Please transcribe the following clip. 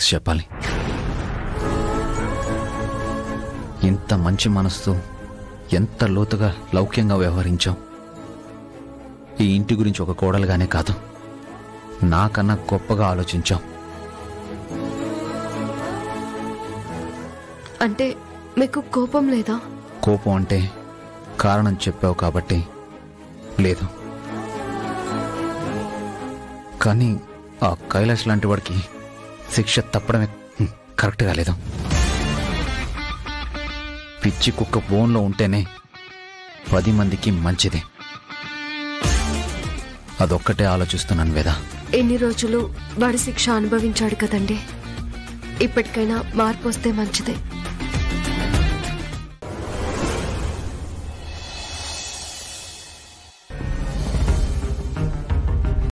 చెప్పాలి ఇంత మంచి మనసుతో ఎంత లోతుగా లౌక్యంగా వ్యవహరించాం ఈ ఇంటి గురించి ఒక కోడలుగానే కాదు నాకన్నా గొప్పగా ఆలోచించాం అంటే మీకు కోపం లేదా కోపం అంటే కారణం చెప్పావు కాబట్టి లేదు కానీ ఆ కైలాష్ లాంటి వాడికి శిక్ష తప్పడమే హ్మ్, కరెక్ట్గా లేదు పిచ్చి కుక్క బోన్లో ఉంటేనే పది మందికి మంచిది అదొక్కటే ఆలోచిస్తున్నాను వేదా ఎన్ని రోజులు వాడి శిక్ష అనుభవించాడు కదండి ఇప్పటికైనా మార్పు వస్తే మంచిదే